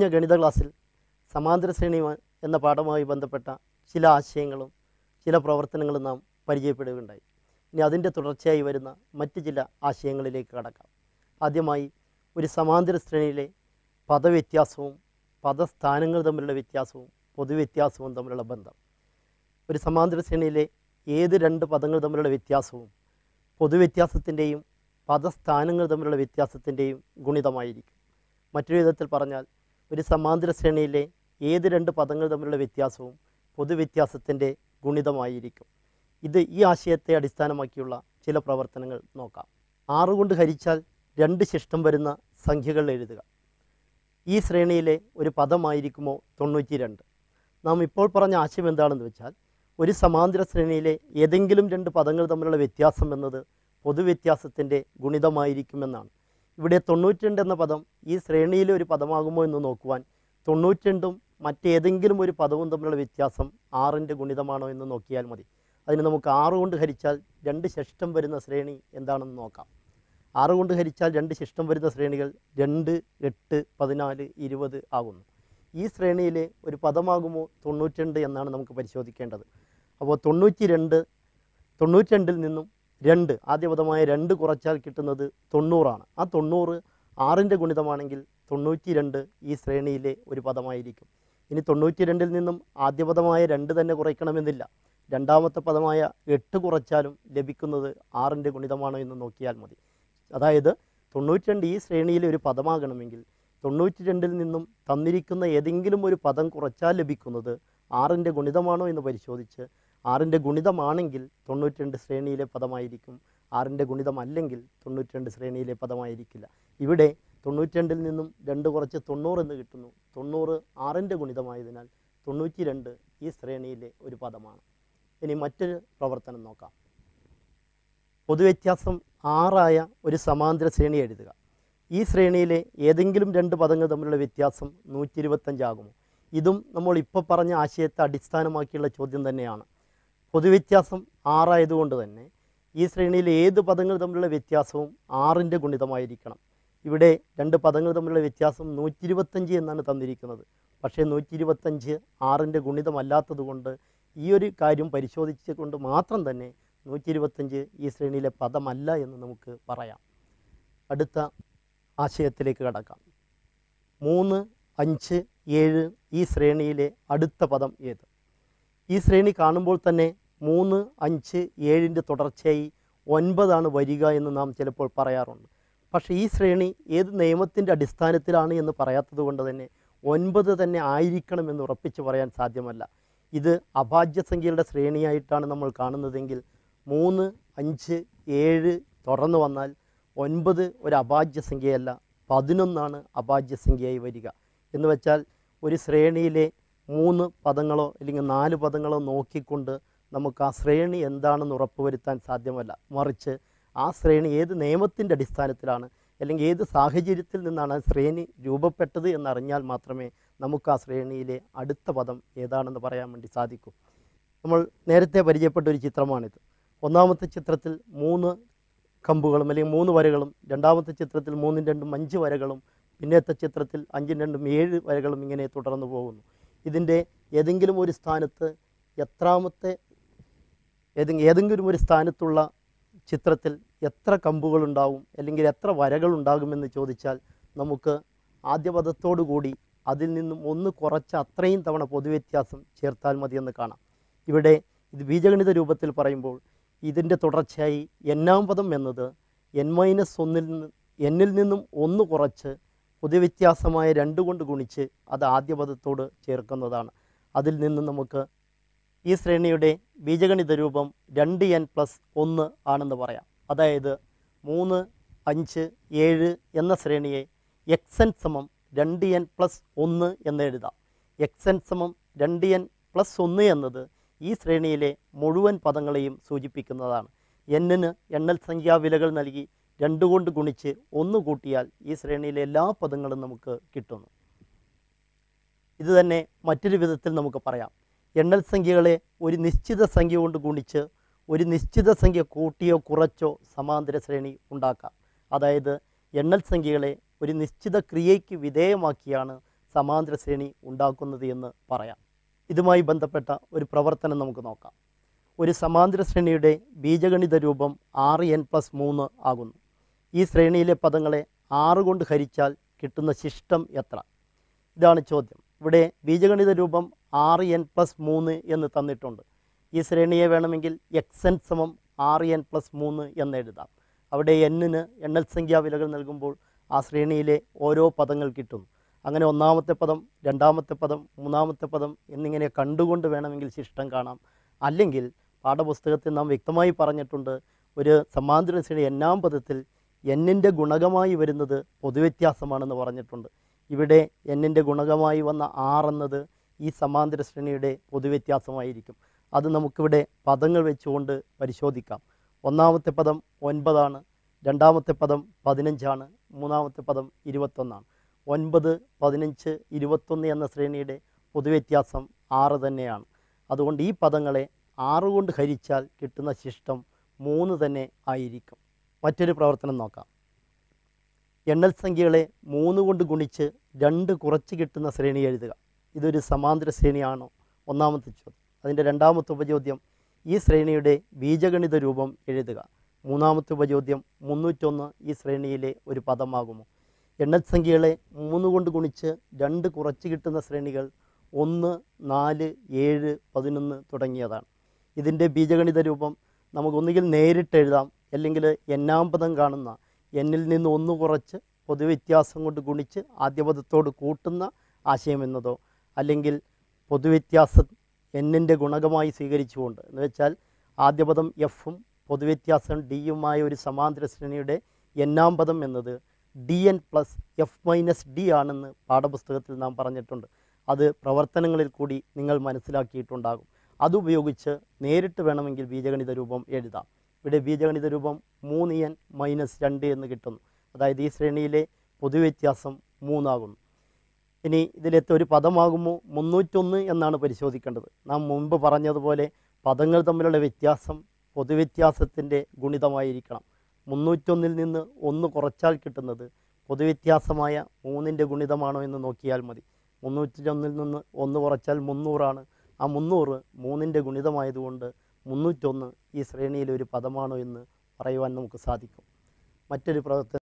കഴിഞ്ഞ ഗണിത ക്ലാസ്സിൽ സമാന്തര ശ്രേണി എന്ന പാഠവുമായി ബന്ധപ്പെട്ട ചില ആശയങ്ങളും ചില പ്രവർത്തനങ്ങളും നാം പരിചയപ്പെടുകയുണ്ടായി ഇനി അതിൻ്റെ തുടർച്ചയായി വരുന്ന മറ്റ് ചില ആശയങ്ങളിലേക്ക് കടക്കാം ആദ്യമായി ഒരു സമാന്തര ശ്രേണിയിലെ പദവ്യത്യാസവും പദസ്ഥാനങ്ങൾ തമ്മിലുള്ള വ്യത്യാസവും പൊതുവ്യത്യാസവും തമ്മിലുള്ള ബന്ധം ഒരു സമാന്തര ശ്രേണിയിലെ ഏത് രണ്ട് പദങ്ങൾ തമ്മിലുള്ള വ്യത്യാസവും പൊതുവ്യത്യാസത്തിൻ്റെയും പദസ്ഥാനങ്ങൾ തമ്മിലുള്ള വ്യത്യാസത്തിൻ്റെയും ഗുണിതമായിരിക്കും മറ്റൊരു വിധത്തിൽ പറഞ്ഞാൽ ഒരു സമാന്തര ശ്രേണിയിലെ ഏത് രണ്ട് പദങ്ങൾ തമ്മിലുള്ള വ്യത്യാസവും പൊതുവ്യത്യാസത്തിൻ്റെ ഗുണിതമായിരിക്കും ഇത് ഈ ആശയത്തെ അടിസ്ഥാനമാക്കിയുള്ള ചില പ്രവർത്തനങ്ങൾ നോക്കാം ആറ് കൊണ്ട് ഹരിച്ചാൽ രണ്ട് ശിഷ്ടം വരുന്ന സംഖ്യകൾ എഴുതുക ഈ ശ്രേണിയിലെ ഒരു പദമായിരിക്കുമോ തൊണ്ണൂറ്റി രണ്ട് നാം ഇപ്പോൾ പറഞ്ഞ ആശയം എന്താണെന്ന് വെച്ചാൽ ഒരു സമാന്തര ശ്രേണിയിലെ ഏതെങ്കിലും രണ്ട് പദങ്ങൾ തമ്മിലുള്ള വ്യത്യാസം എന്നത് പൊതുവ്യത്യാസത്തിൻ്റെ ഗുണിതമായിരിക്കുമെന്നാണ് ഇവിടെ തൊണ്ണൂറ്റിരണ്ട് എന്ന പദം ഈ ശ്രേണിയിലെ ഒരു പദമാകുമോ എന്ന് നോക്കുവാൻ തൊണ്ണൂറ്റിരണ്ടും മറ്റേതെങ്കിലും ഒരു പദവും തമ്മിലുള്ള വ്യത്യാസം ആറിൻ്റെ ഗുണിതമാണോ എന്ന് നോക്കിയാൽ മതി അതിന് നമുക്ക് ആറ് കൊണ്ട് ഹരിച്ചാൽ രണ്ട് ശിഷ്ടം വരുന്ന ശ്രേണി എന്താണെന്ന് നോക്കാം ആറ് കൊണ്ട് ഹരിച്ചാൽ രണ്ട് ശിഷ്ടം വരുന്ന ശ്രേണികൾ രണ്ട് എട്ട് പതിനാല് ഇരുപത് ആകുന്നു ഈ ശ്രേണിയിലെ ഒരു പദമാകുമോ തൊണ്ണൂറ്റിരണ്ട് എന്നാണ് നമുക്ക് പരിശോധിക്കേണ്ടത് അപ്പോൾ തൊണ്ണൂറ്റി രണ്ട് തൊണ്ണൂറ്റി രണ്ടിൽ നിന്നും രണ്ട് ആദ്യ പദമായ രണ്ട് കുറച്ചാൽ കിട്ടുന്നത് തൊണ്ണൂറാണ് ആ തൊണ്ണൂറ് ആറിൻ്റെ ഗുണിതമാണെങ്കിൽ തൊണ്ണൂറ്റി രണ്ട് ഈ ശ്രേണിയിലെ ഒരു പദമായിരിക്കും ഇനി തൊണ്ണൂറ്റി രണ്ടിൽ നിന്നും ആദ്യ പദമായ രണ്ട് തന്നെ കുറയ്ക്കണമെന്നില്ല രണ്ടാമത്തെ പദമായ എട്ട് കുറച്ചാലും ലഭിക്കുന്നത് ആറിൻ്റെ ഗുണിതമാണോ എന്ന് നോക്കിയാൽ മതി അതായത് തൊണ്ണൂറ്റി രണ്ട് ഈ ശ്രേണിയിലെ ഒരു പദമാകണമെങ്കിൽ തൊണ്ണൂറ്റി രണ്ടിൽ നിന്നും തന്നിരിക്കുന്ന ഏതെങ്കിലും ഒരു പദം കുറച്ചാൽ ലഭിക്കുന്നത് ആറിൻ്റെ ഗുണിതമാണോ എന്ന് പരിശോധിച്ച് ആറിൻ്റെ ഗുണിതമാണെങ്കിൽ തൊണ്ണൂറ്റി രണ്ട് ശ്രേണിയിലെ പദമായിരിക്കും ആറിൻ്റെ ഗുണിതമല്ലെങ്കിൽ തൊണ്ണൂറ്റി രണ്ട് ശ്രേണിയിലെ പദമായിരിക്കില്ല ഇവിടെ തൊണ്ണൂറ്റി രണ്ടിൽ നിന്നും രണ്ട് കുറച്ച് തൊണ്ണൂറ് എന്ന് കിട്ടുന്നു തൊണ്ണൂറ് ആറിൻ്റെ ഗുണിതമായതിനാൽ തൊണ്ണൂറ്റി രണ്ട് ഈ ശ്രേണിയിലെ ഒരു പദമാണ് ഇനി മറ്റൊരു പ്രവർത്തനം നോക്കാം പൊതുവ്യത്യാസം ആറായ ഒരു സമാന്തര ശ്രേണി എഴുതുക ഈ ശ്രേണിയിലെ ഏതെങ്കിലും രണ്ട് പദങ്ങൾ തമ്മിലുള്ള വ്യത്യാസം നൂറ്റി ഇരുപത്തഞ്ചാകുമോ ഇതും നമ്മൾ ഇപ്പോൾ പറഞ്ഞ ആശയത്തെ അടിസ്ഥാനമാക്കിയുള്ള ചോദ്യം തന്നെയാണ് പൊതുവ്യത്യാസം ആറായതുകൊണ്ട് തന്നെ ഈ ശ്രേണിയിലെ ഏത് പദങ്ങൾ തമ്മിലുള്ള വ്യത്യാസവും ആറിൻ്റെ ഗുണിതമായിരിക്കണം ഇവിടെ രണ്ട് പദങ്ങൾ തമ്മിലുള്ള വ്യത്യാസം നൂറ്റി ഇരുപത്തഞ്ച് എന്നാണ് തന്നിരിക്കുന്നത് പക്ഷേ നൂറ്റി ഇരുപത്തഞ്ച് ആറിൻ്റെ ഗുണിതമല്ലാത്തത് കൊണ്ട് ഈ ഒരു കാര്യം പരിശോധിച്ചുകൊണ്ട് മാത്രം തന്നെ നൂറ്റി ഇരുപത്തഞ്ച് ഈ ശ്രേണിയിലെ പദമല്ല എന്ന് നമുക്ക് പറയാം അടുത്ത ആശയത്തിലേക്ക് കടക്കാം മൂന്ന് അഞ്ച് ഏഴ് ഈ ശ്രേണിയിലെ അടുത്ത പദം ഏത് ഈ ശ്രേണി കാണുമ്പോൾ തന്നെ മൂന്ന് അഞ്ച് ഏഴിൻ്റെ തുടർച്ചയായി ഒൻപതാണ് വരിക എന്ന് നാം ചിലപ്പോൾ പറയാറുണ്ട് പക്ഷേ ഈ ശ്രേണി ഏത് നിയമത്തിൻ്റെ അടിസ്ഥാനത്തിലാണ് എന്ന് പറയാത്തത് കൊണ്ട് തന്നെ ഒൻപത് തന്നെ ആയിരിക്കണമെന്ന് ഉറപ്പിച്ച് പറയാൻ സാധ്യമല്ല ഇത് അഭാജ്യസംഖ്യയുടെ ശ്രേണിയായിട്ടാണ് നമ്മൾ കാണുന്നതെങ്കിൽ മൂന്ന് അഞ്ച് ഏഴ് തുടർന്ന് വന്നാൽ ഒൻപത് ഒരു അഭാജ്യസംഖ്യയല്ല പതിനൊന്നാണ് അഭാജ്യസംഖ്യയായി വരിക എന്ന് വെച്ചാൽ ഒരു ശ്രേണിയിലെ മൂന്ന് പദങ്ങളോ അല്ലെങ്കിൽ നാല് പദങ്ങളോ നോക്കിക്കൊണ്ട് നമുക്ക് ആ ശ്രേണി എന്താണെന്ന് ഉറപ്പുവരുത്താൻ സാധ്യമല്ല മറിച്ച് ആ ശ്രേണി ഏത് നിയമത്തിൻ്റെ അടിസ്ഥാനത്തിലാണ് അല്ലെങ്കിൽ ഏത് സാഹചര്യത്തിൽ നിന്നാണ് ആ ശ്രേണി രൂപപ്പെട്ടത് എന്നറിഞ്ഞാൽ മാത്രമേ നമുക്ക് ആ ശ്രേണിയിലെ അടുത്ത പദം ഏതാണെന്ന് പറയാൻ വേണ്ടി സാധിക്കൂ നമ്മൾ നേരത്തെ പരിചയപ്പെട്ട ഒരു ചിത്രമാണിത് ഒന്നാമത്തെ ചിത്രത്തിൽ മൂന്ന് കമ്പുകളും അല്ലെങ്കിൽ മൂന്ന് വരകളും രണ്ടാമത്തെ ചിത്രത്തിൽ മൂന്നും രണ്ടും അഞ്ച് വരകളും പിന്നത്തെ ചിത്രത്തിൽ അഞ്ചും രണ്ടും ഏഴ് വരകളും ഇങ്ങനെ തുടർന്നു പോകുന്നു ഇതിൻ്റെ ഏതെങ്കിലും ഒരു സ്ഥാനത്ത് എത്രാമത്തെ ഏതെങ്കിലും ഏതെങ്കിലും ഒരു സ്ഥാനത്തുള്ള ചിത്രത്തിൽ എത്ര കമ്പുകളുണ്ടാവും അല്ലെങ്കിൽ എത്ര വരകളുണ്ടാകുമെന്ന് ചോദിച്ചാൽ നമുക്ക് ആദ്യ പദത്തോടു കൂടി അതിൽ നിന്നും ഒന്ന് കുറച്ച് അത്രയും തവണ പൊതുവ്യത്യാസം ചേർത്താൽ മതിയെന്ന് കാണാം ഇവിടെ ഇത് ബീജഗണിത രൂപത്തിൽ പറയുമ്പോൾ ഇതിൻ്റെ തുടർച്ചയായി എന്നാം പദം എന്നത് എൻ മൈനസ് ഒന്നിൽ നിന്ന് എന്നിൽ നിന്നും ഒന്ന് കുറച്ച് പൊതുവ്യത്യാസമായ രണ്ട് കൊണ്ട് ഗുണിച്ച് അത് ആദ്യ പദത്തോട് ചേർക്കുന്നതാണ് അതിൽ നിന്ന് നമുക്ക് ഈ ശ്രേണിയുടെ ബീജഗണിത രൂപം രണ്ട് എൻ പ്ലസ് ഒന്ന് ആണെന്ന് പറയാം അതായത് മൂന്ന് അഞ്ച് ഏഴ് എന്ന ശ്രേണിയെ എക്സ് എൻ സമം രണ്ട് എൻ പ്ലസ് ഒന്ന് എന്ന് എഴുതാം എക്സ് എൻ സമം രണ്ട് എൻ പ്ലസ് ഒന്ന് എന്നത് ഈ ശ്രേണിയിലെ മുഴുവൻ പദങ്ങളെയും സൂചിപ്പിക്കുന്നതാണ് എന്നിന് എണ്ണൽ സംഖ്യാവിലകൾ നൽകി രണ്ട് കൊണ്ട് ഗുണിച്ച് ഒന്ന് കൂട്ടിയാൽ ഈ ശ്രേണിയിലെ എല്ലാ പദങ്ങളും നമുക്ക് കിട്ടുന്നു ഇത് തന്നെ മറ്റൊരു വിധത്തിൽ നമുക്ക് പറയാം എണ്ണൽ സംഖ്യകളെ ഒരു നിശ്ചിത സംഖ്യ കൊണ്ട് ഗുണിച്ച് ഒരു നിശ്ചിത സംഖ്യ കൂട്ടിയോ കുറച്ചോ സമാന്തര ശ്രേണി ഉണ്ടാക്കാം അതായത് എണ്ണൽ സംഖ്യകളെ ഒരു നിശ്ചിത ക്രിയയ്ക്ക് വിധേയമാക്കിയാണ് സമാന്തര ശ്രേണി ഉണ്ടാക്കുന്നത് എന്ന് പറയാം ഇതുമായി ബന്ധപ്പെട്ട ഒരു പ്രവർത്തനം നമുക്ക് നോക്കാം ഒരു സമാന്തര ശ്രേണിയുടെ ബീജഗണിത രൂപം ആറ് എൻ പ്ലസ് മൂന്ന് ആകുന്നു ഈ ശ്രേണിയിലെ പദങ്ങളെ ആറ് കൊണ്ട് ഹരിച്ചാൽ കിട്ടുന്ന ശിഷ്ടം എത്ര ഇതാണ് ചോദ്യം ഇവിടെ ബീജഗണിത രൂപം ആറ് എൻ പ്ലസ് മൂന്ന് എന്ന് തന്നിട്ടുണ്ട് ഈ ശ്രേണിയെ വേണമെങ്കിൽ എക്സ് എൻ സമം ആറ് എൻ പ്ലസ് മൂന്ന് എന്ന് എഴുതാം അവിടെ എന്നിന് എണ്ണൽ സംഖ്യാ വിലകൾ നൽകുമ്പോൾ ആ ശ്രേണിയിലെ ഓരോ പദങ്ങൾ കിട്ടുന്നു അങ്ങനെ ഒന്നാമത്തെ പദം രണ്ടാമത്തെ പദം മൂന്നാമത്തെ പദം എന്നിങ്ങനെ കണ്ടുകൊണ്ട് വേണമെങ്കിൽ ശിഷ്ടം കാണാം അല്ലെങ്കിൽ പാഠപുസ്തകത്തിൽ നാം വ്യക്തമായി പറഞ്ഞിട്ടുണ്ട് ഒരു സമാന്തര ശ്രേണി എന്നാം പദത്തിൽ എന്നിൻ്റെ ഗുണകമായി വരുന്നത് പൊതുവ്യത്യാസമാണെന്ന് പറഞ്ഞിട്ടുണ്ട് ഇവിടെ എന്നിൻ്റെ ഗുണകമായി വന്ന ആർ എന്നത് ഈ സമാന്തര ശ്രേണിയുടെ പൊതുവ്യത്യാസമായിരിക്കും അത് നമുക്കിവിടെ പദങ്ങൾ വെച്ചുകൊണ്ട് പരിശോധിക്കാം ഒന്നാമത്തെ പദം ഒൻപതാണ് രണ്ടാമത്തെ പദം പതിനഞ്ചാണ് മൂന്നാമത്തെ പദം ഇരുപത്തൊന്നാണ് ഒൻപത് പതിനഞ്ച് ഇരുപത്തൊന്ന് എന്ന ശ്രേണിയുടെ പൊതുവ്യത്യാസം ആറ് തന്നെയാണ് അതുകൊണ്ട് ഈ പദങ്ങളെ ആറ് കൊണ്ട് ഹരിച്ചാൽ കിട്ടുന്ന ശിഷ്ടം മൂന്ന് തന്നെ ആയിരിക്കും മറ്റൊരു പ്രവർത്തനം നോക്കാം എണ്ണൽ സംഖ്യകളെ മൂന്ന് കൊണ്ട് ഗുണിച്ച് രണ്ട് കുറച്ച് കിട്ടുന്ന ശ്രേണി എഴുതുക ഇതൊരു സമാന്തര ശ്രേണിയാണോ ഒന്നാമത്തെ ചോദ്യം അതിൻ്റെ രണ്ടാമത്തെ ഉപചോദ്യം ഈ ശ്രേണിയുടെ ബീജഗണിത രൂപം എഴുതുക മൂന്നാമത്തെ ഉപചോദ്യം മുന്നൂറ്റൊന്ന് ഈ ശ്രേണിയിലെ ഒരു പദമാകുമോ എണ്ണൽ സംഖ്യകളെ മൂന്ന് കൊണ്ട് ഗുണിച്ച് രണ്ട് കുറച്ച് കിട്ടുന്ന ശ്രേണികൾ ഒന്ന് നാല് ഏഴ് പതിനൊന്ന് തുടങ്ങിയതാണ് ഇതിൻ്റെ ബീജഗണിത രൂപം നമുക്കൊന്നുകിൽ നേരിട്ട് എഴുതാം അല്ലെങ്കിൽ എന്നാം പദം കാണുന്ന എന്നിൽ നിന്ന് ഒന്ന് കുറച്ച് പൊതുവ്യത്യാസം കൊണ്ട് ഗുണിച്ച് ആദ്യ പദത്തോട് കൂട്ടുന്ന ആശയം എന്നതോ അല്ലെങ്കിൽ പൊതുവ്യത്യാസം എന്നിൻ്റെ ഗുണകമായി സ്വീകരിച്ചുകൊണ്ട് എന്ന് വെച്ചാൽ ആദ്യ പദം എഫും പൊതുവ്യത്യാസം ഡിയുമായ ഒരു സമാന്തര ശ്രേണിയുടെ എന്നാം പദം എന്നത് D N plus F minus D ആണെന്ന് പാഠപുസ്തകത്തിൽ നാം പറഞ്ഞിട്ടുണ്ട് അത് പ്രവർത്തനങ്ങളിൽ കൂടി നിങ്ങൾ മനസ്സിലാക്കിയിട്ടുണ്ടാകും അതുപയോഗിച്ച് നേരിട്ട് വേണമെങ്കിൽ ബീജഗണിത രൂപം എഴുതാം ഇവിടെ ബീജഗണിത രൂപം മൂന്ന് എൻ മൈനസ് രണ്ട് എന്ന് കിട്ടുന്നു അതായത് ഈ ശ്രേണിയിലെ പൊതുവ്യത്യാസം മൂന്നാകുന്നു ഇനി ഇതിലെത്ത ഒരു പദമാകുമോ മുന്നൂറ്റൊന്ന് എന്നാണ് പരിശോധിക്കേണ്ടത് നാം മുമ്പ് പറഞ്ഞതുപോലെ പദങ്ങൾ തമ്മിലുള്ള വ്യത്യാസം പൊതുവ്യത്യാസത്തിൻ്റെ ഗുണിതമായിരിക്കണം മുന്നൂറ്റൊന്നിൽ നിന്ന് ഒന്ന് കുറച്ചാൽ കിട്ടുന്നത് പൊതുവ്യത്യാസമായ മൂന്നിൻ്റെ ഗുണിതമാണോ എന്ന് നോക്കിയാൽ മതി മുന്നൂറ്റൊന്നിൽ നിന്ന് ഒന്ന് കുറച്ചാൽ മുന്നൂറാണ് ആ മുന്നൂറ് മൂന്നിൻ്റെ ഗുണിതമായതുകൊണ്ട് മുന്നൂറ്റൊന്ന് ഈ ശ്രേണിയിലെ ഒരു പദമാണോ എന്ന് പറയുവാൻ നമുക്ക് സാധിക്കും മറ്റൊരു പ്രവർത്തനം